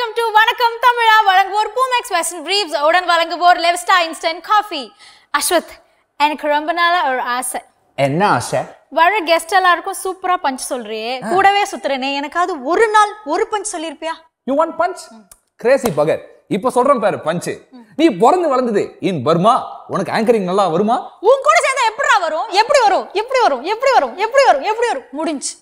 Welcome to வணக்கம் தமிழா வழங்குவோர் பூமெக்ஸ் வெஸ்டர்ன் பிரீவ்ஸ் உடன் வழங்குவோர் லெவ்ஸ்டா இன்ஸ்டன்ட் காஃபி அஸ்வத் எனக்கு ரொம்ப நாளா ஒரு ஆசை என்ன ஆசை வர கெஸ்ட் எல்லாருக்கும் சூப்பரா பஞ்ச் சொல்றியே கூடவே சுத்துறனே எனக்காவது ஒரு நாள் ஒரு பஞ்ச் சொல்லிருப்பியா யூ வாண்ட் பஞ்ச் கிரேசி பகர் இப்ப சொல்றேன் பாரு பஞ்ச் நீ பிறந்து வளர்ந்தது இன் பர்மா உனக்கு ஆங்கரிங் நல்லா வருமா உன் கூட சேர்ந்தா எப்படிடா வரும் எப்படி வரும் எப்படி வரும் எப்படி வரும் எப்படி வரும் எப்படி வரும் முடிஞ்சு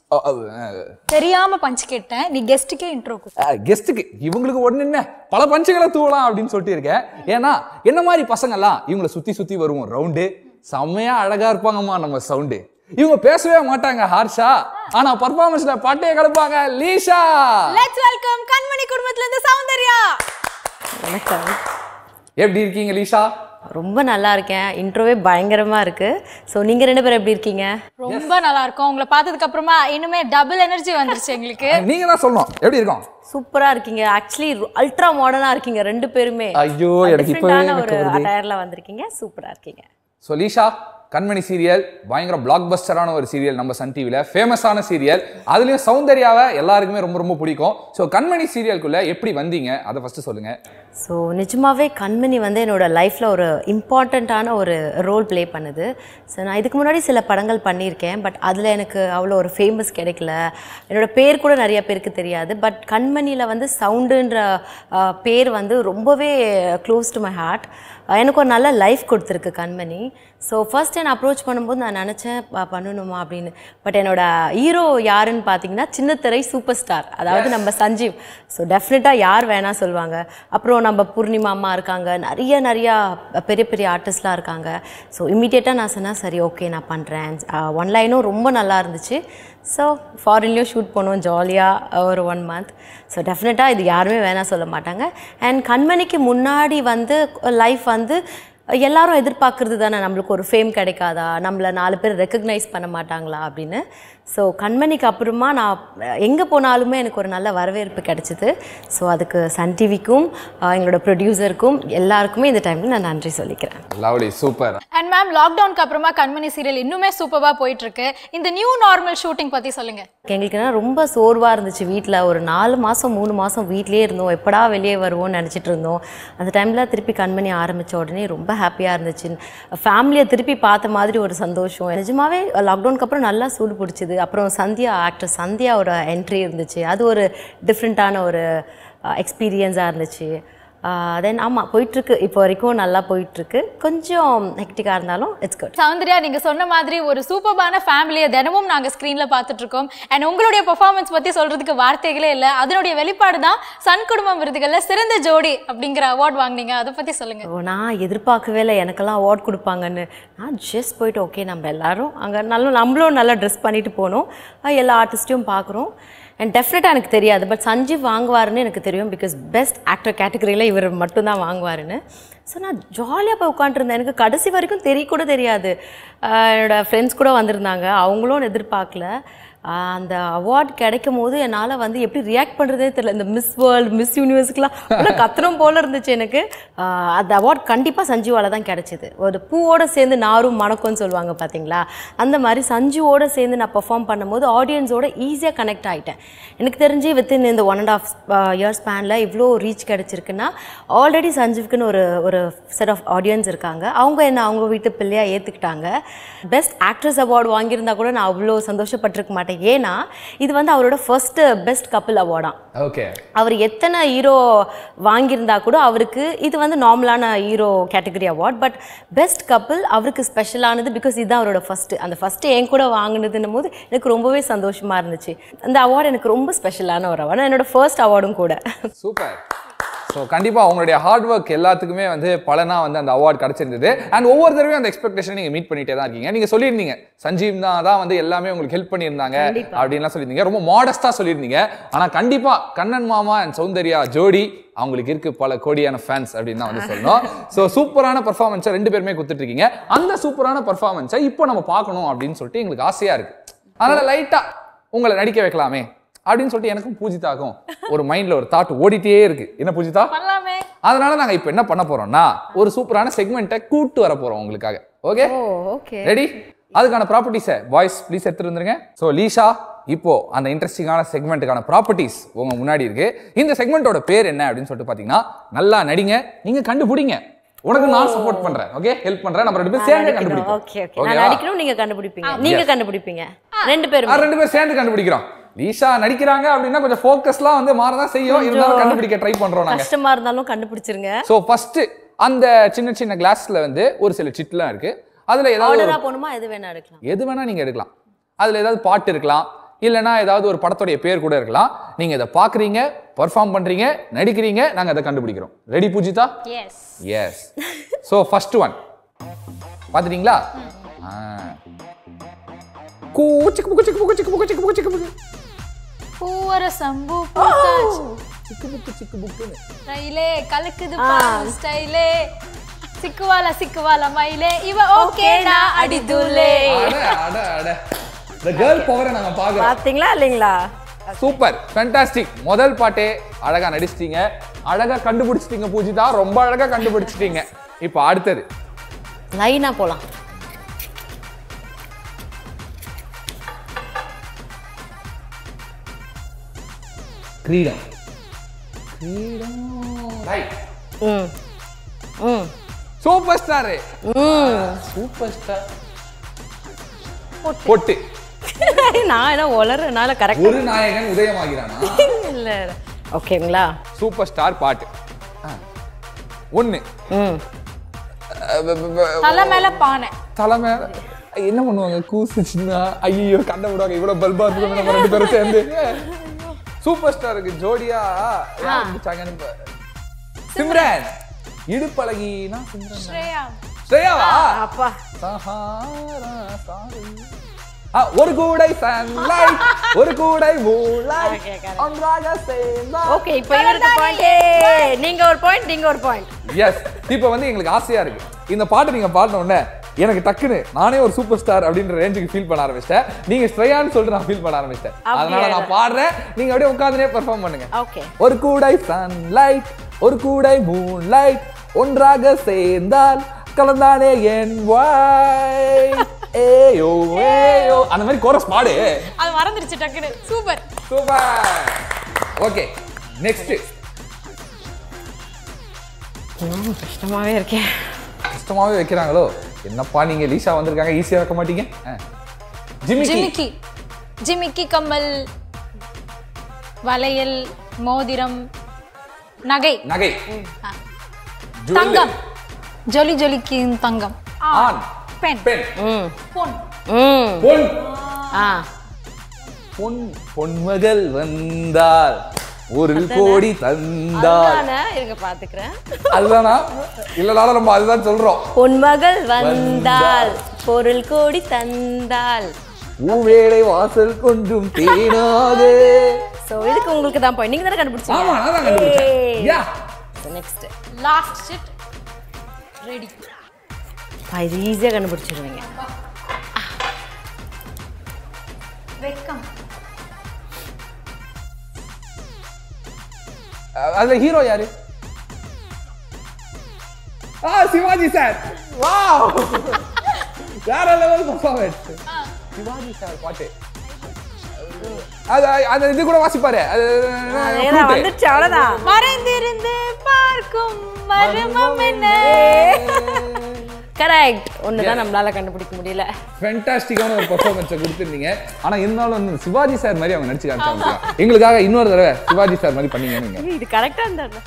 தெரியாம பஞ்ச் கேட்டேன் நீ கெஸ்ட்டுக்கே இன்ட்ரோ கெஸ்ட்டுக்கு இவங்களுக்கு ஒண்ணு என்ன பல பஞ்சுகளை தூவலாம் அப்படின்னு சொல்லிட்டு இருக்கேன் ஏன்னா என்ன மாதிரி பசங்கெல்லாம் இவங்களை சுத்தி சுத்தி வருவோம் ரவுண்டு செம்மையா அழகா இருப்பாங்கம்மா நம்ம சவுண்டு இவங்க பேசவே மாட்டாங்க ஹார்ஷா ஆனா பர்ஃபார்மன்ஸ்ல பாட்டே கலப்பாங்க லீஷா லெட்ஸ் வெல்கம் கண்மணி குடும்பத்துல இருந்து சௌந்தர்யா வணக்கம் எப்படி இருக்கீங்க லீஷா ரொம்ப நல்லா இருக்கேன் இன்ட்ரோவே பயங்கரமா இருக்கு ஸோ நீங்க ரெண்டு பேரும் எப்படி இருக்கீங்க ரொம்ப நல்லா இருக்கும் உங்களை பார்த்ததுக்கு அப்புறமா இன்னுமே டபுள் எனர்ஜி வந்துருச்சு எங்களுக்கு நீங்க தான் சொல்லணும் எப்படி இருக்கோம் சூப்பரா இருக்கீங்க ஆக்சுவலி அல்ட்ரா மாடர்னா இருக்கீங்க ரெண்டு பேருமே ஐயோ எனக்கு இப்பவே டிஃப்ரெண்டான எனக்கு ஒரு வருது அட்டையர்ல வந்திருக்கீங்க சூப்பரா இருக்கீங்க ஸோ லீஷா கண்மணி சீரியல் பயங்கர பிளாக் பஸ்டரான ஒரு சீரியல் நம்ம சன் டிவியில் ஃபேமஸான சீரியல் அதுலேயும் சௌந்தர்யாவை எல்லாருக்குமே ரொம்ப ரொம்ப பிடிக்கும் ஸோ கண்மணி சீரியலுக்குள்ள எப்படி வந்தீங்க அதை ஃபர்ஸ்ட் சொல்லுங்க ஸோ நிஜமாவே கண்மணி வந்து என்னோட லைஃப்பில் ஒரு இம்பார்ட்டண்ட்டான ஒரு ரோல் ப்ளே பண்ணுது ஸோ நான் இதுக்கு முன்னாடி சில படங்கள் பண்ணியிருக்கேன் பட் அதில் எனக்கு அவ்வளோ ஒரு ஃபேமஸ் கிடைக்கல என்னோட பேர் கூட நிறைய பேருக்கு தெரியாது பட் கண்மணியில் வந்து சவுண்டுன்ற அஹ், பேர் வந்து ரொம்பவே க்ளோஸ் டு மை ஹார்ட் எனக்கு ஒரு நல்ல லைஃப் கொடுத்துருக்கு கண்மணி ஸோ ஃபர்ஸ்ட் என்ன அப்ரோச் பண்ணும்போது நான் நினச்சேன் ப- பண்ணணுமா அப்படின்னு பட் என்னோட ஹீரோ யாருன்னு பார்த்தீங்கன்னா சின்னத்திரை சூப்பர் ஸ்டார் அதாவது நம்ம சஞ்சீவ் ஸோ டெஃபினட்டாக யார் வேணா சொல்லுவாங்க அப்புறம் நம்ம பூர்ணிமா அம்மா இருக்காங்க நிறைய நிறையா பெரிய பெரிய ஆர்டிஸ்ட்லாம் இருக்காங்க ஸோ இமீடியட்டாக நான் சொன்னேன் சரி ஓகே நான் பண்ணுறேன் ஒன் லைனும் ரொம்ப நல்லா இருந்துச்சு ஸோ ஃபாரின்லேயும் ஷூட் பண்ணோம் ஜாலியாக ஒரு ஒன் மந்த் ஸோ டெஃபினட்டாக இது யாருமே வேணாம் சொல்ல மாட்டாங்க அண்ட் கண்மணிக்கு முன்னாடி வந்து லைஃப் வந்து எல்லாரும் எதிர்பார்க்கறது தானே நம்மளுக்கு ஒரு ஃபேம் கிடைக்காதா நம்மளை நாலு பேர் ரெக்கக்னைஸ் பண்ண மாட்டாங்களா அப்படின்னு ஸோ கண்மணிக்கு அப்புறமா நான் எங்கே போனாலுமே எனக்கு ஒரு நல்ல வரவேற்பு கிடைச்சிது ஸோ அதுக்கு சன் டிவிக்கும் எங்களோட ப்ரொடியூசருக்கும் எல்லாருக்குமே இந்த டைமில் நான் நன்றி சொல்லிக்கிறேன் லவ்லி சூப்பர் அண்ட் மேம் லாக்டவுனுக்கு அப்புறமா கண்மணி சீரியல் இன்னுமே சூப்பரா போயிட்டு இருக்கு இந்த நியூ நார்மல் ஷூட்டிங் பத்தி சொல்லுங்க எங்களுக்கு என்ன ரொம்ப சோர்வாக இருந்துச்சு வீட்டில் ஒரு நாலு மாதம் மூணு மாதம் வீட்டிலே இருந்தோம் எப்படா வெளியே வருவோம்னு நினச்சிட்டு இருந்தோம் அந்த டைமில் திருப்பி கண்மணி ஆரம்பித்த உடனே ரொம்ப ஹாப்பியாக இருந்துச்சு ஃபேமிலியை திருப்பி பார்த்த மாதிரி ஒரு சந்தோஷம் நிஜமாவே லாக்டவுனுக்கு அப்புறம் நல்லா சூடு பிடிச்சிது அப்புறம் சந்தியா ஆக்டர் சந்தியாவோட என்ட்ரி இருந்துச்சு அது ஒரு டிஃப்ரெண்ட்டான ஒரு எக்ஸ்பீரியன்ஸாக இருந்துச்சு தென் ஆமாம் போயிட்டுருக்கு இப்போ வரைக்கும் நல்லா போயிட்டுருக்கு கொஞ்சம் ஹெக்டிக்காக இருந்தாலும் இட்ஸ் குட் சௌந்தர்யா நீங்க சொன்ன மாதிரி ஒரு சூப்பர்பான ஃபேமிலியை தினமும் நாங்க ஸ்க்ரீன்ல பார்த்துட்டு இருக்கோம் அண்ட் உங்களுடைய பெர்ஃபார்மன்ஸ் பத்தி சொல்றதுக்கு வார்த்தைகளே இல்லை அதனுடைய வெளிப்பாடு தான் சன் குடும்பம் விருதுகள்ல சிறந்த ஜோடி அப்படிங்கிற அவார்ட் வாங்குனீங்க அதை பத்தி சொல்லுங்க ஓ, நான் எதிர்பார்க்கவே இல்லை எனக்கெல்லாம் அவார்ட் கொடுப்பாங்கன்னு நான் ஜஸ்ட் போயிட்டு ஓகே நம்ம எல்லாரும் அங்கே நல்ல நம்மளும் நல்லா ட்ரெஸ் பண்ணிட்டு போனோம் அஹ் எல்லா ஆர்டிஸ்ட்டையும் பார்க்குறோம் அண்ட் டெஃபினட்டாக எனக்கு தெரியாது பட் சஞ்சீவ் வாங்குவாருன்னு எனக்கு தெரியும் பிகாஸ் பெஸ்ட் ஆக்டர் கேட்டகரியில் இவர் மட்டும்தான் வாங்குவாருன்னு ஸோ நான் ஜாலியாக போய் உட்காந்துருந்தேன் எனக்கு கடைசி வரைக்கும் தெரிய கூட தெரியாது அஹ் என்னோட ஃப்ரெண்ட்ஸ் கூட வந்திருந்தாங்க அவங்களும் எதிர்பார்க்கல ஆஹ் அந்த அவார்ட் கிடைக்கும் போது என்னால் வந்து எப்படி ரியாக்ட் பண்ணுறதே தெரியல இந்த மிஸ் வேர்ல்டு மிஸ் யூனிவர்ஸ்க்குலாம் உள்ள கத்துறோம் போல இருந்துச்சு எனக்கு ஆஹ் அந்த அவார்ட் கண்டிப்பாக சஞ்சுவால தான் கிடைச்சிது ஒரு பூவோட சேர்ந்து நாரும் மணக்கும்னு சொல்லுவாங்க பார்த்தீங்களா அந்த மாதிரி சஞ்சுவோட சேர்ந்து நான் பெர்ஃபார்ம் பண்ணும்போது ஆடியன்ஸோட ஈஸியாக கனெக்ட் ஆகிட்டேன் எனக்கு தெரிஞ்சு வித்தின் இந்த ஒன் அண்ட் ஆஃப் இயர்ஸ் ஸ்பேனில் இவ்வளோ ரீச் கிடைச்சிருக்குன்னா ஆல்ரெடி சஞ்சீவ்க்குன்னு ஒரு ஒரு செட் ஆஃப் ஆடியன்ஸ் இருக்காங்க அவங்க என்ன அவங்க வீட்டு பிள்ளையாக ஏற்றுக்கிட்டாங்க பெஸ்ட் ஆக்ட்ரஸ் அவார்டு வாங்கியிருந்தா கூட நான் அவ்வளோ சந்தோஷப்பட்டிருக்க மாட்டேன் ஏன்னா இது வந்து அவரோட ஃபர்ஸ்ட் பெஸ்ட் கப்பிள் அவார்டாம் ஓகே அவர் எத்தனை ஹீரோ வாங்கியிருந்தா கூட அவருக்கு இது வந்து நார்மலான hero category award but best couple அவருக்கு ஸ்பெஷலானது பிகாஸ் இதுதான் அவரோட ஃபர்ஸ்ட் அந்த ஃபர்ஸ்ட் என் கூட வாங்கினதுன்னும் போது எனக்கு ரொம்பவே சந்தோஷமா இருந்துச்சு அந்த அவார்டு எனக்கு ரொம்ப ஸ்பெஷலான ஒரு அவார்டு என்னோட ஃபர்ஸ்ட் அவார்டும் கூட சூப்பர் ஸோ கண்டிப்பாக அவங்களுடைய ஹார்ட் ஒர்க் எல்லாத்துக்குமே வந்து பலனா வந்து அந்த அவார்ட் கிடைச்சிருந்தது அண்ட் ஒவ்வொரு தடவையும் அந்த எக்ஸ்பெக்டேஷன் நீங்கள் மீட் பண்ணிட்டே தான் இருக்கீங்க நீங்கள் சொல்லியிருந்தீங்க சஞ்சீவ் தான் தான் வந்து எல்லாமே உங்களுக்கு ஹெல்ப் பண்ணியிருந்தாங்க அப்படின்லாம் சொல்லியிருந்தீங்க ரொம்ப மாடஸ்ட்டாக சொல்லியிருந்தீங்க ஆனால் கண்டிப்பாக கண்ணன் மாமா அண்ட் சௌந்தர்யா ஜோடி அவங்களுக்கு இருக்கு பல கோடியான ஃபேன்ஸ் அப்படின்னு தான் வந்து சொல்லணும் ஸோ சூப்பரான பர்ஃபார்மன்ஸை ரெண்டு பேருமே கொடுத்துட்டு இருக்கீங்க அந்த சூப்பரான பர்ஃபார்மன்ஸை இப்போ நம்ம பார்க்கணும் அப்படின்னு சொல்லிட்டு எங்களுக்கு ஆசையா இருக்கு அதனால லைட்டா உங்களை நடிக்க வைக்கலாமே அப்படின்னு சொல்லிட்டு எனக்கும் பூஜிதாக்கும் ஒரு மைண்ட்ல ஒரு தாட் ஓடிட்டே இருக்கு என்ன பூஜிதா பண்ணலாமே அதனால நாங்க இப்போ என்ன பண்ண போறோம்னா ஒரு சூப்பரான செக்மெண்ட்டை கூட்டு வர போறோம் உங்களுக்காக ஓகே ஓ ஓகே ரெடி அதுக்கான ப்ராப்பர்ட்டிஸை பாய்ஸ் ப்ளீஸ் எடுத்துட்டு வந்துருங்க ஸோ லீஷா இப்போ அந்த இன்ட்ரெஸ்டிங்கான செக்மெண்ட்டுக்கான ப்ராப்பர்ட்டிஸ் உங்க முன்னாடி இருக்கு இந்த செக்மெண்ட்டோட பேர் என்ன அப்படின்னு சொல்லிட்டு பாத்தீங்கன்னா நல்லா நடிங்க நீங்க கண்டுபிடிங்க உனக்கு நான் சப்போர்ட் பண்றேன் ஓகே ஹெல்ப் பண்றேன் நம்ம ரெண்டு பேரும் சேர்ந்து கண்டுபிடிப்போம் ஓகே ஓகே நான் நடிக்கணும் நீங்க கண்டுபிடிப்பீங்க நீங்க கண்டுபிடிப்பீங்க ரெண்டு பேரும் ஆ, ரெண்டு பேரும் சேர்ந்து கண்டுபிடிக்கிறோம் லீஷா நடிக்கிறாங்க அப்படின்னா கொஞ்சம் ஃபோக்கஸ்லாம் வந்து மாறதான் செய்யும் இருந்தாலும் கண்டுபிடிக்க ட்ரை பண்றோம் நாங்க கஷ்டமா இருந்தாலும் கண்டுபிடிச்சிருங்க ஸோ ஃபர்ஸ்ட் அந்த சின்ன சின்ன கிளாஸ்ல வந்து ஒரு சில சிட்லாம் இருக்கு அதுல ஏதாவது ஒரு ஆர்டரா போகணுமா எது வேணா எடுக்கலாம் எது வேணா நீங்க எடுக்கலாம் அதுல ஏதாவது பாட்டு இருக்கலாம் இல்லைன்னா ஏதாவது ஒரு படத்துடைய பேர் கூட இருக்கலாம் நீங்க இதை பாக்குறீங்க பெர்ஃபார்ம் பண்றீங்க நடிக்கிறீங்க நாங்க அதை கண்டுபிடிக்கிறோம் ready Poojitha yes yes so first one பார்த்துட்டீங்களா ஆ. கூ, சிக்கு புக்கு, சிக்கு புக்கு, சிக்கு புக்கு, சிக்கு புக்கு, சிக்கு புக்கு. பூவர சம்பு பூத்தாச்சு சிக்கு புக்கு, சிக்கு புக்குன்னு. ரயிலே கலக்குது பாரு ஸ்டைலே சிக்குவால சிக்குவால மயிலே இவ ஓகே நான் அடிதுலே அட, அட, அட. The girl power அ நாங்க பார்க்கிறோம். பாத்தீங்களா இல்லைங்களா சூப்பர் ஃபேண்டாஸ்டிக் முதல் பாட்டே அழகா நடிச்சிட்டீங்க அழகா கண்டுபிடிச்சிட்டீங்க பூஜிதா ரொம்ப அழகா கண்டுபிடிச்சிட்டீங்க இப்போ அடுத்தது லைனா போலாம் கிரீடம் கிரீடம் ரைட் ம் ம் சூப்பர் ஸ்டார் ம் சூப்பர் ஸ்டார் பொட்டு நான் என்ன உளறனால கரெக்ட் ஒரு நாயகன் உதயமாகிறானா இல்ல ஓகேங்களா சூப்பர் ஸ்டார் பாட்டு ஆ. ஒண்ணு ம் அஹ் ப- ப- ப- தலை மேல பானை தலை மேல என்ன பண்ணுவாங்க கூசுச்சுன்னா ஐயோ கண்ட விடுவாங்க இவ்வளவு பல்பா இருக்கு நம்ம ரெண்டு பேரும் சேர்ந்து சூப்பர் ஸ்டாருக்கு ஜோடியா யார் நடிச்சாங்கன்னு பா- சிம்ரன் இடுப்பழகினா சிம்ரன் ஸ்ரேயா ஸ்ரேயாவா அப்பா சஹாரா சாரி. ஆ, ஒரு கூடை சன்லைட் ஒரு கூடை மூலைட் Okay, correct. ஒன்றாக சேர்ந்தா ஓகே இப்போ இவருக்கு பாயிண்ட் நீங்க ஒரு பாயிண்ட் நீங்க ஒரு பாயிண்ட் எஸ் இப்போ வந்து எங்களுக்கு ஆசையா இருக்கு இந்த பாட்டு நீங்க பாடின உடனே எனக்கு டக்குன்னு நானே ஒரு சூப்பர் ஸ்டார் அப்படின்ற ரேஞ்சுக்கு ஃபீல் பண்ண ஆரம்பிச்சிட்டேன் நீங்க ஸ்ட்ரையான்னு சொல்லிட்டு நான் ஃபீல் பண்ண ஆரம்பிச்சிட்டேன் அப்படியா? அதனால நான் பாடுறேன் நீங்க அப்படியே உட்காந்துனே பெர்ஃபார்ம் பண்ணுங்க ஓகே ஒரு கூடை சன்லைட் ஒரு கூடை மூன்லைட் ஒன்றாக சேர்ந்தால் கலந்தானே என் வாய் ஏயோ ஏயோ அந்த மாதிரி கோரஸ் பாடு அது மறந்துருச்சு டக்குனு சூப்பர் சூப்பர் ஓகே நெக்ஸ்ட் கஷ்டமாவே இருக்கேன் கஷ்டமாவே வைக்கிறாங்களோ என்னப்பா நீங்க லீசா வந்திருக்காங்க ஈஸியா வைக்க மாட்டீங்க ஆ. ஜிமிக்கி ஜிமிக்கி ஜிமிக்கி கம்மல் வளையல் மோதிரம் நகை நகை ஆ. ஜுவல்லரி, தங்கம் ஜொலி ஜொலிக்கும் தங்கம் ஆண் பெண் பெண் ம் பொன் ம் பொன் ஆ பொன் பொன்மகள் வந்தால் ஒரு கோடி தந்தால் அதுதானே இருங்க பாத்துக்கிறேன் அதுதானா இல்லனாலும் நம்ம அதுதான் சொல்றோம் பொன்மகள் வந்தால் பொருள் கோடி தந்தால் பூவேளை வாசல் கொஞ்சம் தேனாது சோ இதுக்கு உங்களுக்கு தான் பாயிண்ட் நீங்க தானே கண்டுபிடிச்சீங்க ஆமா நான் தான் கண்டுபிடிச்சேன் yeah next last shit ready இது ஈஸியா கண்டுபிடிச்சிருவீங்க வெக்கம் அதுல ஹீரோ யாரு ஆ சிவாஜி சார் வாவ் வேற லெவல் பர்ஃபார்மன்ஸ் சிவாஜி சார் பாட்டு அது அது இது கூட வாசிப்பாரு அது அதேதான் flute. வந்துச்சு அவ்வளவுதான் மறைந்திருந்து பார்க்கும் மர்மம் என்ன கரெக்ட் ஒண்ணுதான் நம்மளால கண்டுபிடிக்க முடியல ஃபென்டாஸ்டிக்கான ஒரு பெர்ஃபார்மன்ஸை கொடுத்துருந்தீங்க ஆனா இருந்தாலும் வந்து சிவாஜி சார் மாதிரி அவங்க நடிச்சு காமிச்சாங்க எங்களுக்காக இன்னொரு தடவை சிவாஜி சார் மாதிரி பண்ணீங்க நீங்க இது கரெக்டா இருந்தா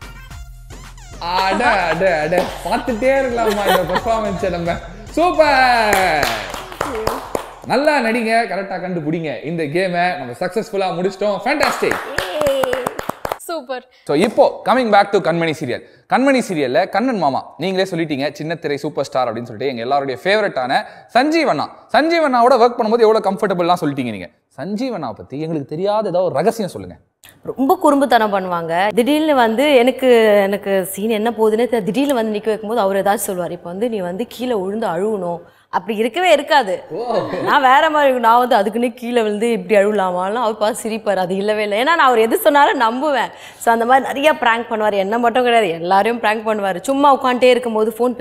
அட அட அட பார்த்துட்டே இருக்கலாமா இந்த பெர்ஃபார்மன்ஸை நம்ம சூப்பர் நல்லா நடிங்க கரெக்டா கண்டுபிடிங்க இந்த கேமை நம்ம சக்சஸ்ஃபுல்லா முடிச்சிட்டோம் ஃபேண்டாஸ்டிக் சூப்பர் ஸோ இப்போ coming back to Kanmani serial Kanmani சீரியல்ல கண்ணன் மாமா நீங்களே சொல்லிட்டீங்க சின்ன திரை சூப்பர் ஸ்டார் அப்படின்னு சொல்லிட்டு எங்க எல்லாருடைய ஃபேவரட்டான சஞ்சீவண்ணா சஞ்சீவண்ணாவோட ஒர்க் பண்ணும்போது எவ்வளவு கம்ஃபர்டபுள்லாம் சொல்லிட்டீங்க நீங்க சஞ்சீவண்ணாவை பத்தி எங்களுக்கு தெரியாத ஏதாவது ஒரு ரகசியம் சொல்லுங்க ரொம்ப குறும்புத்தனம் பண்ணுவாங்க திடீர்னு வந்து எனக்கு எனக்கு சீன் என்ன போகுதுன்னே தெரியல. திடீர்னு வந்து நிக்க வைக்கும்போது அவர் ஏதாச்சும் சொல்லுவார் இப்போ வந்து நீ வந்து கீழே விழுந்து அழுவணும் அப்படி இருக்கவே இருக்காது நான் வேற மாதிரி இருக்கும். நான் வந்து அதுக்குன்னே கீழே விழுந்து இப்படி அழுவலாமாலும் அவர் பார்த்து சிரிப்பார் அது இல்லவே இல்லை ஏன்னா நான் அவர் எது சொன்னாலும் நம்புவேன் ஸோ அந்த மாதிரி நிறைய ப்ராங்க் பண்ணுவார் என்ன மட்டும் கிடையாது எல்லாரையும் ப்ராங்க் பண்ணுவார் சும்மா உட்காந்துட்டே இருக்கும்போது ஃபோன் பேசுவோம்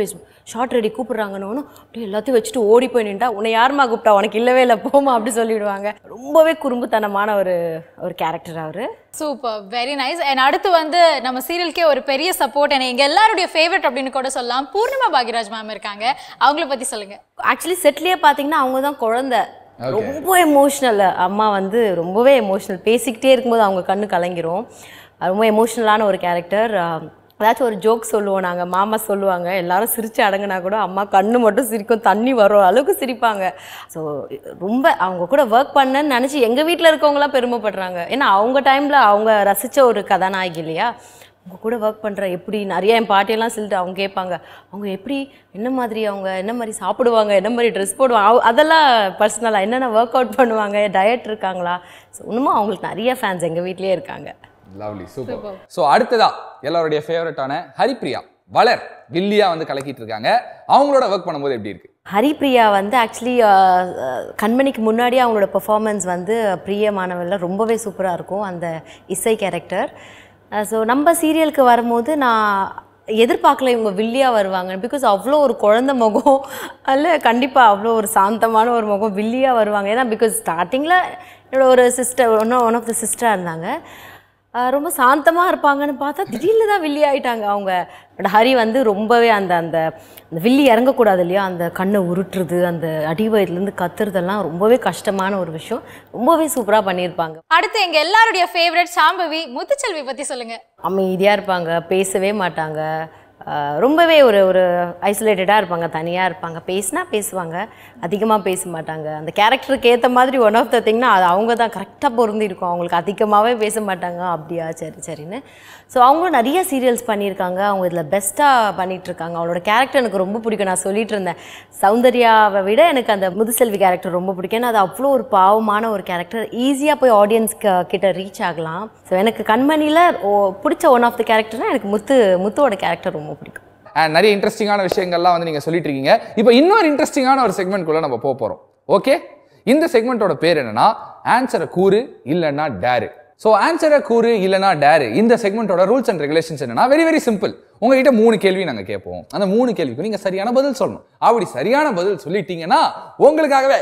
ஷார்ட் ரெடி கூப்பிடுறாங்கன்னு அப்படியே எல்லாத்தையும் வச்சுட்டு ஓடி போய் நின்றா உன்னை யாரும்மா கூப்பிட்டா உனக்கு இல்லவே இல்லை போமா அப்படி சொல்லிவிடுவாங்க ரொம்பவே குறும்புத்தனமான ஒரு ஒரு கேரக்டர் அவர் சூப்பர் வெரி நைஸ் அண்ட் அடுத்து வந்து நம்ம சீரியலுக்கே ஒரு பெரிய சப்போர்ட் என்ன எங்க எல்லாருடைய ஃபேவரட் அப்படின்னு கூட சொல்லலாம் பூர்ணிமா பாக்யராஜ் மேம் இருக்காங்க அவங்கள பத்தி சொல்லுங்க ஆக்சுவலி செட்லேயே பார்த்தீங்கன்னா அவங்க தான் குழந்தை ரொம்ப எமோஷ்னல் அம்மா வந்து ரொம்பவே எமோஷ்னல் பேசிக்கிட்டே இருக்கும்போது அவங்க கண்ணு கலங்கிரும் அது ரொம்ப எமோஷ்னலான ஒரு கேரக்டர் ஏதாச்சும் ஒரு ஜோக் சொல்லுவோம் நாங்கள் மாமா சொல்லுவாங்க எல்லாரும் சிரிச்சு அடங்குனா கூட அம்மா கண்ணு மட்டும் சிரிக்கும் தண்ணி வரும் அளவுக்கு சிரிப்பாங்க ஸோ ரொம்ப அவங்க கூட ஒர்க் பண்ணேன்னு நினச்சி எங்கள் வீட்டில் இருக்கவங்களாம் பெருமைப்படுறாங்க ஏன்னா அவங்க டைமில் அவங்க ரசித்த ஒரு கதாநாயகி இல்லையா அவங்க கூட ஒர்க் பண்ணுற எப்படி நிறைய என் பாட்டியெல்லாம் சொல்லிட்டு அவங்க கேட்பாங்க அவங்க எப்படி என்ன மாதிரி அவங்க என்ன மாதிரி சாப்பிடுவாங்க என்ன மாதிரி ட்ரெஸ் போடுவாங்க அவ- அதெல்லாம் பர்சனலாக என்னென்ன ஒர்க் அவுட் பண்ணுவாங்க டயட் இருக்காங்களா ஸோ இன்னமும் அவங்களுக்கு நிறைய ஃபேன்ஸ் எங்கள் வீட்லேயே இருக்காங்க லவ்லி சூப்பர் ஸோ அடுத்ததா எல்லாருடைய ஃபேவரட்டான ஹரிப்ரியா வளர் வில்லியா வந்து கலக்கிட்டு இருக்காங்க அவங்களோட ஒர்க் பண்ணும்போது எப்படி இருக்கு ஹரிப்ரியா வந்து ஆக்சுவலி கண்மணிக்கு முன்னாடியே அவங்களோட பெர்ஃபார்மன்ஸ் வந்து பிரியமானவரில் ரொம்பவே சூப்பராக இருக்கும் அந்த இசை கேரக்டர் ஸோ நம்ம சீரியலுக்கு வரும்போது நான் எதிர்பார்க்கல இவங்க வில்லியா வருவாங்க பிகாஸ் அவ்வளோ ஒரு குழந்தை முகம் அல்ல கண்டிப்பாக அவ்வளோ ஒரு சாந்தமான ஒரு முகம் வில்லியா வருவாங்க ஏன்னா பிகாஸ் ஸ்டார்டிங்கில் என்னோட ஒரு sister one one of the சிஸ்டராக இருந்தாங்க ஆஹ் ரொம்ப சாந்தமாக இருப்பாங்கன்னு பார்த்தா திடீர்னு தான் வில்லி ஆயிட்டாங்க அவங்க பட் ஹரி வந்து ரொம்பவே அந்த அந்த அந்த வில்லி இறங்கக்கூடாது இல்லையா அந்த கண்ணை உருட்டுறது அந்த அடிவயத்துலேருந்து கத்துறதெல்லாம் ரொம்பவே கஷ்டமான ஒரு விஷயம் ரொம்பவே சூப்பராக பண்ணியிருப்பாங்க அடுத்து எங்க எல்லாருடைய ஃபேவரட் சாம்பவி முத்துச்செல்வி பத்தி சொல்லுங்க அமைதியாக இருப்பாங்க பேசவே மாட்டாங்க ஆஹ் ரொம்பவே ஒரு ஒரு ஐசோலேட்டடாக இருப்பாங்க தனியாக இருப்பாங்க பேசினா பேசுவாங்க அதிகமாக பேச மாட்டாங்க அந்த கேரக்டருக்கு ஏற்ற மாதிரி ஒன் ஆஃப் த திங்னா அது அவங்க தான் கரெக்டாக பொருந்தி இருக்கும் அவங்களுக்கு அதிகமாகவே பேச மாட்டாங்க அப்படியா சரி சரின்னு ஸோ அவங்களும் நிறைய சீரியல்ஸ் பண்ணியிருக்காங்க அவங்க இதில் பெஸ்ட்டாக பண்ணிகிட்ருக்காங்க அவங்களோட கேரக்டர் எனக்கு ரொம்ப பிடிக்கும் நான் சொல்லிட்டு இருந்தேன் சௌந்தர்யாவை விட எனக்கு அந்த முதுசெல்வி கேரக்டர் ரொம்ப பிடிக்கும் ஏன்னா அது அவ்வளோ ஒரு பாவமான ஒரு கேரக்டர் ஈஸியாக போய் ஆடியன்ஸ் கிட்ட ரீச் ஆகலாம் ஸோ எனக்கு கண்மணியில் பிடிச்ச ஒன் ஆஃப் த கேரக்டர்னா எனக்கு முத்து முத்துவோட கேரக்டர் ரொம்ப பிடிக்கும் அண்ட் நிறைய இன்ட்ரெஸ்டிங்கான விஷயங்கள்லாம் வந்து நீங்க சொல்லிட்டு இருக்கீங்க இப்போ இன்னொரு இன்ட்ரெஸ்டிங்கான ஒரு செக்மெண்ட்குள்ள நம்ம போக போறோம் ஓகே இந்த செக்மெண்ட்டோட பேர் என்னன்னா ஆன்சரை கூறு இல்லைன்னா டேரு ஸோ ஆன்சரை கூறு இல்லைன்னா டேரு இந்த செக்மெண்ட்டோட ரூல்ஸ் அண்ட் ரெகுலேஷன்ஸ் என்னன்னா வெரி வெரி சிம்பிள் உங்ககிட்ட மூணு கேள்வி நாங்கள் கேட்போம் அந்த மூணு கேள்விக்கு நீங்க சரியான பதில் சொல்லணும் அப்படி சரியான பதில் சொல்லிட்டீங்கன்னா உங்களுக்காகவே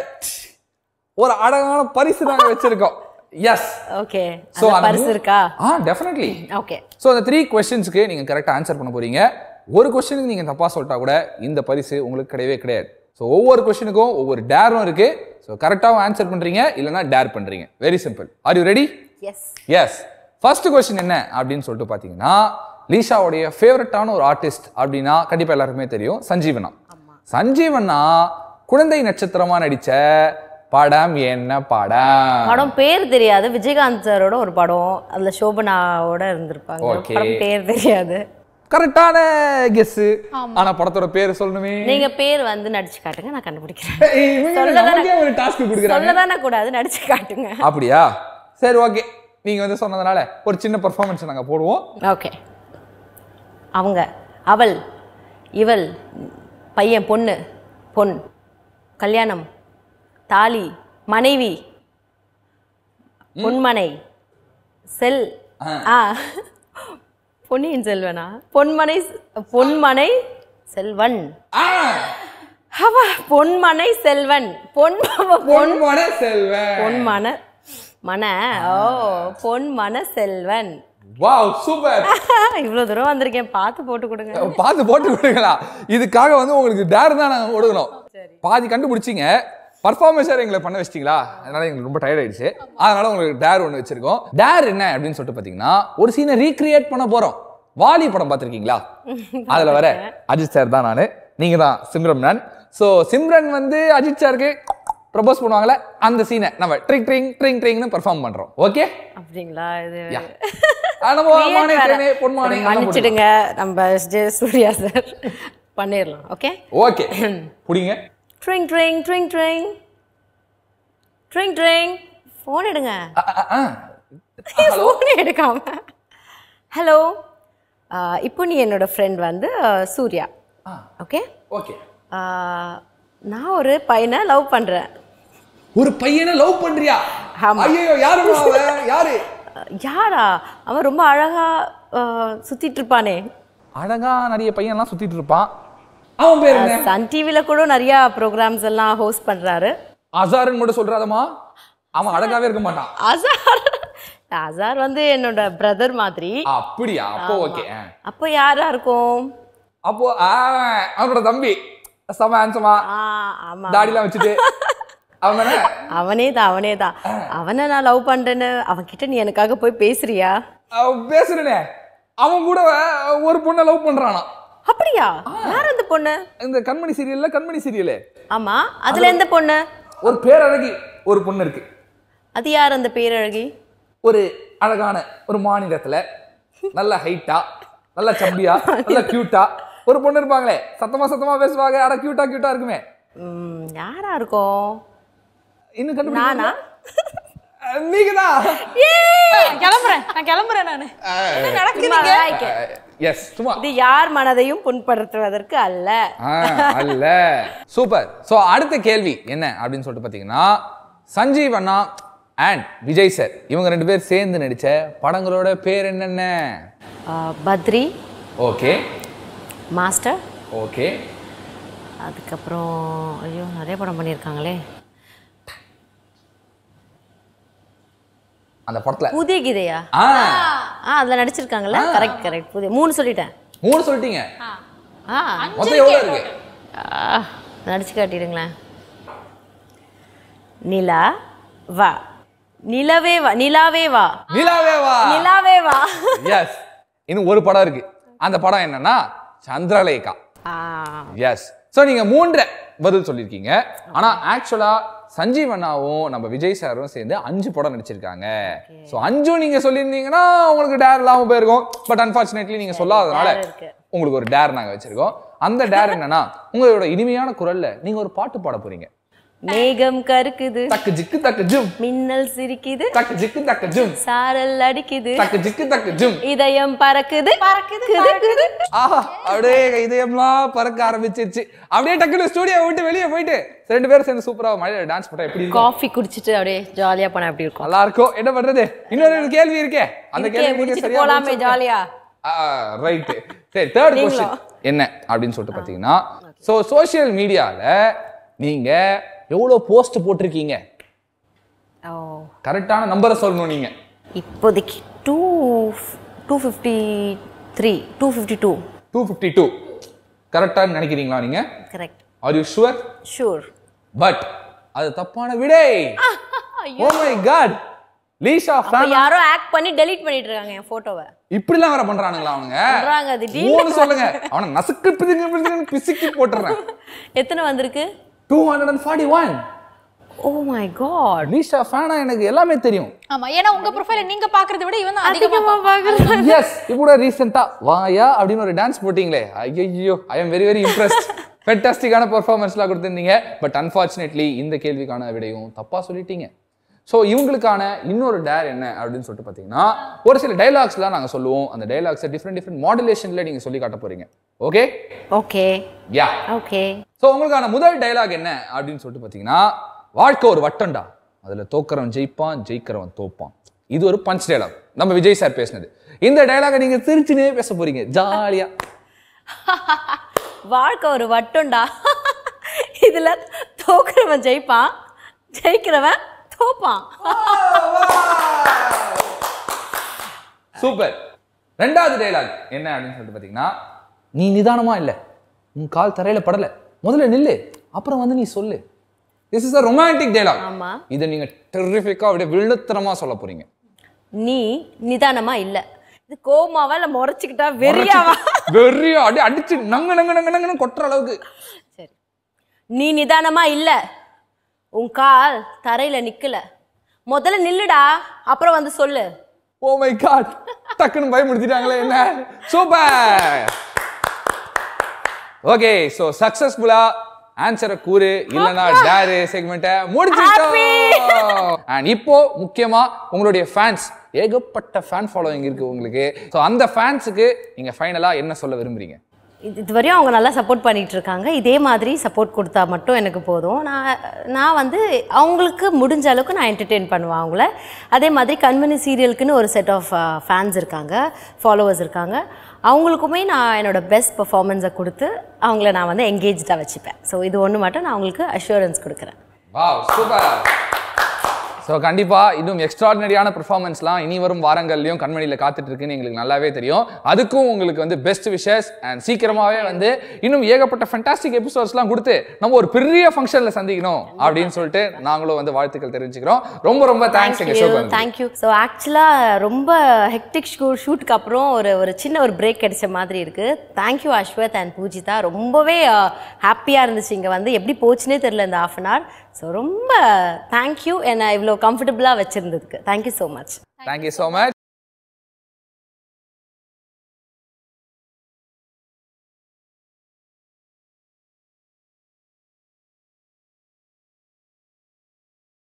ஒரு அழகான பரிசு நாங்கள் வச்சிருக்கோம் எஸ் ஓகே ஸோ பரிசு இருக்கா ஆ டெஃபினெட்லி ஓகே ஸோ அந்த த்ரீ கொஸ்டின்ஸ்க்கு நீங்கள் கரெக்டாக ஆன்சர் பண்ண போறீங்க ஒரு கொஸ்டினுக்கு நீங்கள் தப்பாக சொல்லிட்டா கூட இந்த பரிசு உங்களுக்கு கிடையவே கிடையாது ஸோ ஒவ்வொரு கொஸ்டினுக்கும் ஒவ்வொரு டேரும் இருக்கு ஸோ கரெக்டாகவும் ஆன்சர் பண்ணுறீங்க இல்லைனா டேர் பண்ணுறீங்க very simple are you ready yes yes first question என்ன அப்படின்னு சொல்லிட்டு பார்த்தீங்கன்னா லீஷாவுடைய ஃபேவரட்டான ஒரு ஆர்டிஸ்ட் அப்படின்னா கண்டிப்பாக எல்லாருக்குமே தெரியும் சஞ்சீவனா சஞ்சீவனா குழந்தை நட்சத்திரமா நடிச்ச படம் என்ன படம் படம் பேர் தெரியாது விஜயகாந்த் சாரோட ஒரு படம் அதுல சோபனாவோட இருந்திருப்பாங்க Okay. படம் பேர் தெரியாது கரெக்டான கெஸ் ஆனா படத்தோட பேர் சொல்லணுமே நீங்க பேர் வந்து நடிச்சு காட்டுங்க நான் கண்டுபிடிக்கிறேன் ஏய், இவங்க சொல்லதானே- நமக்கே ஒரு டாஸ்க் கொடுக்குறாங்க சொல்லதானே கூடாது நடிச்சு காட்டுங்க அப்படியா சரி ஓகே நீங்க வந்து சொன்னதுனால ஒரு சின்ன பெர்ஃபார்மன்ஸ் நாங்க போடுவோம் ஓகே அவங்க அவள் இவள் பையன் பொண்ணு பொன் கல்யாணம் தாலி மனைவி பொன்மனை செல் ஆ பொன்னியின் செல்வனா பொன்மனை பொன்மனை செல்வன் ஆ, அவ பொன்மனை செல்வன் பொன் பொன் பொன்மன செல்வன் பொன்மன மன ஓ பொன்மன செல்வன் வாவ் சூப்பர் இவ்வளோ தூரம் வந்திருக்கேன் பார்த்து போட்டு கொடுங்க பார்த்து போட்டு கொடுங்களா இதுக்காக வந்து உங்களுக்கு டேர் தான் நாங்க கொடுக்கணும் பாதி கண்டுபிடிச்சிங்க பர்ஃபார்மன்ஸ் எங்களை பண்ண வச்சிட்டீங்களா அதனால எங்களுக்கு ரொம்ப டயர்ட் ஆயிடுச்சு அதனால உங்களுக்கு டேர் ஒன்று வச்சிருக்கோம் டேர் என்ன அப்படின்னு சொல்லிட்டு பார்த்தீங்கன்னா ஒரு சீனை ரீக்ரியேட் பண்ண போறோம் வாலி படம் பார்த்திருக்கீங்களா அதுல வர அஜித் சார் தான் நான் நீங்க தான் சிம்ரன் மேன் ஸோ சிம்ரன் வந்து அஜித் சாருக்கு ப்ரப்போஸ் பண்ணுவாங்கல்ல அந்த சீனை நம்ம ட்ரிங் ட்ரிங் ட்ரிங் ட்ரிங்னு பெர்ஃபார்ம் பண்றோம் ஓகே அப்படிங்களா இது மானே தேனே பொன்மானே எல்லாம் போட்டுக்கலாம். மன்னிச்சிடுங்க நம்ம ஜெய சூர்யா சார் பண்ணிடலாம் ஓகே ஓகே புடிங்க tring tring tring tring tring tring phone எடுங்க அ, அ, அ. ஃபோன் எடுக்காம ஹலோ இப்போ நீ என்னோட ஃப்ரெண்ட் வந்து அஹ், சூர்யா ஓகே ஓகே நான் ஒரு பையனை லவ் பண்ணுறேன் ஒரு பையனை லவ் பண்றியா ஆமா. ஐயோ யாரு அவன் யாரு யாரா அவன் ரொம்ப அழகா அஹ், சுத்திட்டு இருப்பானே அழகா நிறைய பையன்லாம் சுத்திட்டு இருப்பான் அவன் பேர் என்ன சன் டிவில கூட நிறைய ப்ரோக்ராம்ஸ் எல்லாம் ஹோஸ்ட் பண்றாரு அசாருன்னு மட்டும் சொல்றாதம்மா அவன் அடங்காவே இருக்க மாட்டான் அசார் அசார் வந்து என்னோட பிரதர் மாதிரி அப்படியா அப்போ ஓகே அப்போ யாரா இருக்கும் அப்போ ஆ, அவனோட தம்பி செம ஹேண்ட்ஸமா ஆ ஆமா தாடிலாம் வச்சுட்டு அவன் தானே அவனே தான் அவனே தான் அவனை நான் லவ் பண்றேன்னு அவன் கிட்ட நீ எனக்காக போய் பேசுறியா அவன் பேசுறனே அவன் கூட ஒரு பொண்ணை லவ் பண்றானா அப்படியா யார் அந்த பொண்ணு இந்த கண்மணி சீரியல்ல கண்மணி சீரியலு ஆமா அதுல எந்த பொண்ணு ஒரு பேரழகி ஒரு பொண்ணு இருக்கு அது யார் அந்த பேரழகி ஒரு அழகான ஒரு மாநிலத்துல நல்ல ஹைட்டா நல்ல சம்பியா நல்ல கியூட்டா ஒரு பொண்ணு இருப்பாங்களே சத்தமா சத்தமா பேசுவாங்க அட கியூட்டா கியூட்டா இருக்குமே ம், யாரா இருக்கும் இன்னும் கண்டு நானா நீங்க தான் நான் கிளம்புறேன் நான் கிளம்புறேன் நானு என்ன நடக்குதுங்க எஸ் சும்மா இது யார் மனதையும் புண்படுத்துவதற்கு அல்ல ஆ, அல்ல சூப்பர் சோ அடுத்த கேள்வி என்ன அப்படின்னு சொல்லிட்டு பாத்தீங்கன்னா சஞ்சீவ் அண்ணா அண்ட் விஜய் சார் இவங்க ரெண்டு பேர் சேர்ந்து நடிச்ச படங்களோட பேர் என்னென்ன ஆ, பத்ரி ஓகே மாஸ்டர் ஓகே அதுக்கப்புறம் ஐயோ நிறைய படம் பண்ணியிருக்காங்களே அந்த படத்துல புதிய கீதையா ஆ ஆ அதில் நடிச்சிருக்காங்கல்ல கரெக்ட் கரெக்ட் புதிய மூணு சொல்லிட்டேன் மூணு சொல்லிட்டீங்க ஆ மொத்தம் எவ்வளவு இருக்கு ஆ, நடிச்சு காட்டிடுங்களேன் நிலா வா நிலவே வா நிலாவே வா நிலாவே வா நிலாவே வா எஸ் இன்னும் ஒரு படம் இருக்கு அந்த படம் என்னன்னா சந்திரலேகா ஆ எஸ் ஸோ நீங்க மூன்று பதில் சொல்லியிருக்கீங்க ஆனா ஆக்சுவலா சஞ்சீவ் அண்ணாவும் நம்ம விஜய் சாரும் சேர்ந்து அஞ்சு படம் நடிச்சிருக்காங்க ஸோ அஞ்சும் நீங்க சொல்லியிருந்தீங்கன்னா உங்களுக்கு டேர் இல்லாம போயிருக்கும் பட் அன்பார்ச்சுனேட்லி நீங்க சொல்லாததுனால Dare இருக்கு. உங்களுக்கு ஒரு டேர் நாங்க வச்சிருக்கோம் அந்த டேர் என்னன்னா உங்களோட இனிமையான குரல்ல நீங்க ஒரு பாட்டு பாட போறீங்க மேகம் கருக்குது தக்கு ஜிக்கு தக்கு ஜும் மின்னல் சிரிக்குது தக்கு ஜிக்கு தக்கு ஜும் சாரல் அடிக்குது தக்கு ஜிக்கு தக்கு ஜும் இதயம் பறக்குது பறக்குது, குது, குது. ஆஹா அப்படியே இதயம்லாம் பறக்க ஆரம்பிச்சிருச்சு அப்படியே டக்குனு ஸ்டூடியோ விட்டு வெளியே போயிட்டு ரெண்டு பேரும் சேர்ந்து சூப்பரா மழையில டான்ஸ் பண்ணா எப்படி இருக்கும் காஃபி குடிச்சிட்டு அப்படியே ஜாலியா பண்ண எப்படி இருக்கும் நல்லா இருக்கும் என்ன பண்றது இன்னொரு ஒரு கேள்வி இருக்கே அந்த இருக்கே, கேள்வி நீங்க முடிச்சிட்டு சரியா போலாமே ஜாலியா ரைட் சரி தேர்ட் நீங்களும். கொஸ்டின் என்ன அப்படின்னு சொல்லிட்டு பாத்தீங்கன்னா சோ சோஷியல் மீடியால நீங்க எவ்வளவு போஸ்ட் போட்டிருக்கீங்க ஓ கரெக்டான நம்பரை சொல்லணும் நீங்க இப்போதைக்கு two two fifty three two fifty two two fifty two கரெக்டான்னு நினைக்கிறீங்களா நீங்க correct are you sure sure but அது தப்பான விடை ஓ மை காட் லீஷா அப்ப ஃபேன் யாரோ ஆக்ட் பண்ணி டெலீட் பண்ணிட்டு இருக்காங்க என் போட்டோவை இப்படிலாம் வேற பண்றானுங்களா அவனுங்க பண்றாங்க திடீர்னு மூணு சொல்லுங்க அவனை நசுக்கு பிதுக்கு பிதுக்குன்னு பிசுக்கி போட்டுறேன் எத்தனை வந்திருக்கு two hundred and forty one oh my god Lisha ஃபேனா எனக்கு எல்லாமே தெரியும் ஆமா ஏன்னா உங்க ப்ரொஃபைல நீங்க பாக்குறத விட இவன் தான் அதிகமா பாக்குறேன் எஸ் இப்போ ரீசெண்டா வாயா அப்படின்னு ஒரு டான்ஸ் போட்டீங்களே ஐயோ I am very very impressed ஃபென்டாஸ்டிக்கான பெர்ஃபார்மன்ஸ்லாம் கொடுத்துருந்தீங்க பட் அன்ஃபார்ச்சுனேட்லி இந்த கேள்விக்கான விடையும் தப்பா சொல்லிட்டீங்க ஸோ இவங்களுக்கான இன்னொரு டேர் என்ன அப்படின்னு சொல்லிட்டு பார்த்தீங்கன்னா ஒரு சில டைலாக்ஸ்லாம் நாங்கள் சொல்லுவோம் அந்த டைலாக்ஸை டிஃப்ரெண்ட் டிஃப்ரெண்ட் மாடுலேஷனில் நீங்கள் சொல்லி காட்ட போறீங்க okay okay yeah okay so உங்களுக்கான முதல் டைலாக் என்ன அப்படின்னு சொல்லிட்டு பார்த்தீங்கன்னா வாழ்க்கை ஒரு வட்டம்டா அதில் தோக்கிறவன் ஜெயிப்பான் ஜெயிக்கிறவன் தோப்பான் இது ஒரு பஞ்ச் டைலாக் நம்ம விஜய் சார் பேசினது இந்த டைலாகை நீங்க திருச்சினே பேச போறீங்க ஜாலியா வாழ்க்கை ஒரு வட்டம்டா இதுல தோக்குறவன் ஜெயிப்பான் ஜெயிக்கிறவன் தோப்பான் சூப்பர் ரெண்டாவது டைலாக் என்ன அப்படின்னு சொல்லிட்டு பார்த்தீங்கன்னா நீ நிதானமா இல்லை உன் கால் தரையில படல முதல்ல நில்லு அப்புறம் வந்து நீ சொல்லு this is a romantic dialogue ஆமா இதை நீங்க டெரிஃபிக்கா அப்படியே விழுத்தரமா சொல்ல போறீங்க நீ நிதானமா இல்ல இது கோமாவா இல்ல முறைச்சுக்கிட்டா வெறியாவா வெறியா அப்படியே அடிச்சு நங்கு நங்கு நங்கு நங்குன்னு கொட்டுற அளவுக்கு சரி நீ நிதானமா இல்ல உன் கால் தரையில நிக்கல முதல்ல நில்லுடா அப்புறம் வந்து சொல்லு ஓ மை காட் டக்குன்னு பயமுடுத்திட்டாங்களே என்ன சூப்பர் ஓகே சோ சக்சஸ்ஃபுல்லா ஆன்சரை கூறு இல்லனா டேரு செக்மெண்ட்டை முடிச்சிட்டோம் அண்ட் இப்போ முக்கியமா உங்களுடைய ஃபேன்ஸ் ஏகப்பட்ட ஃபேன் ஃபாலோவிங் இருக்கு உங்களுக்கு ஸோ அந்த ஃபேன்ஸுக்கு நீங்க ஃபைனலா என்ன சொல்ல விரும்புறீங்க இது இதுவரையும் அவங்க நல்லா சப்போர்ட் பண்ணிட்டு இருக்காங்க இதே மாதிரி சப்போர்ட் கொடுத்தா மட்டும் எனக்கு போதும் நான் நான் வந்து அவங்களுக்கு முடிஞ்ச அளவுக்கு நான் என்டர்டெயின் பண்ணுவேன் அவங்கள அதே மாதிரி கண்மணி சீரியலுக்குன்னு ஒரு செட் ஆஃப் ஃபேன்ஸ் இருக்காங்க ஃபாலோவர்ஸ் இருக்காங்க அவங்களுக்குமே நான் என்னோட பெஸ்ட் பர்ஃபார்மன்ஸை கொடுத்து அவங்கள நான் வந்து எங்கேஜாக வச்சுப்பேன் ஸோ இது ஒன்று மட்டும் நான் அவங்களுக்கு அஷூரன்ஸ் கொடுக்குறேன் வாவ் சூப்பர் ஸோ கண்டிப்பாக இன்னும் எக்ஸ்ட்ராடினரியான பெர்ஃபார்மன்ஸ்லாம் இனி வரும் வாரங்கள்லையும் கண்மணியில் காத்துட்டு இருக்குன்னு எங்களுக்கு நல்லாவே தெரியும் அதுக்கும் உங்களுக்கு வந்து பெஸ்ட் விஷஸ் அண்ட் சீக்கிரமாகவே வந்து இன்னும் ஏகப்பட்ட ஃபென்டாஸ்டிக் எபிசோட்ஸ்லாம் கொடுத்து நம்ம ஒரு பெரிய ஃபங்க்ஷனில் சந்திக்கணும் அப்படின்னு சொல்லிட்டு நாங்களும் வந்து வாழ்த்துக்கள் தெரிவிச்சுக்கிறோம் ரொம்ப ரொம்ப தேங்க்ஸ் எங்கள் ஷோக்கு வந்து தேங்க்யூ ஸோ ஆக்சுவலாக ரொம்ப ஹெக்டிக் ஷூ ஷூட்டுக்கு அப்புறம் ஒரு ஒரு சின்ன ஒரு பிரேக் கிடைச்ச மாதிரி இருக்குது தேங்க்யூ அஸ்வத் அண்ட் பூஜிதா ரொம்பவே ஹாப்பியாக இருந்துச்சு இங்கே வந்து எப்படி போச்சுனே தெரில இந்த ஆஃப் அன் ஹவர் ஸோ ரொம்ப தேங்க்யூ என்னை இவ்வளோ கம்ஃபர்டபுளாக வச்சுருந்ததுக்கு thank you so much thank you so much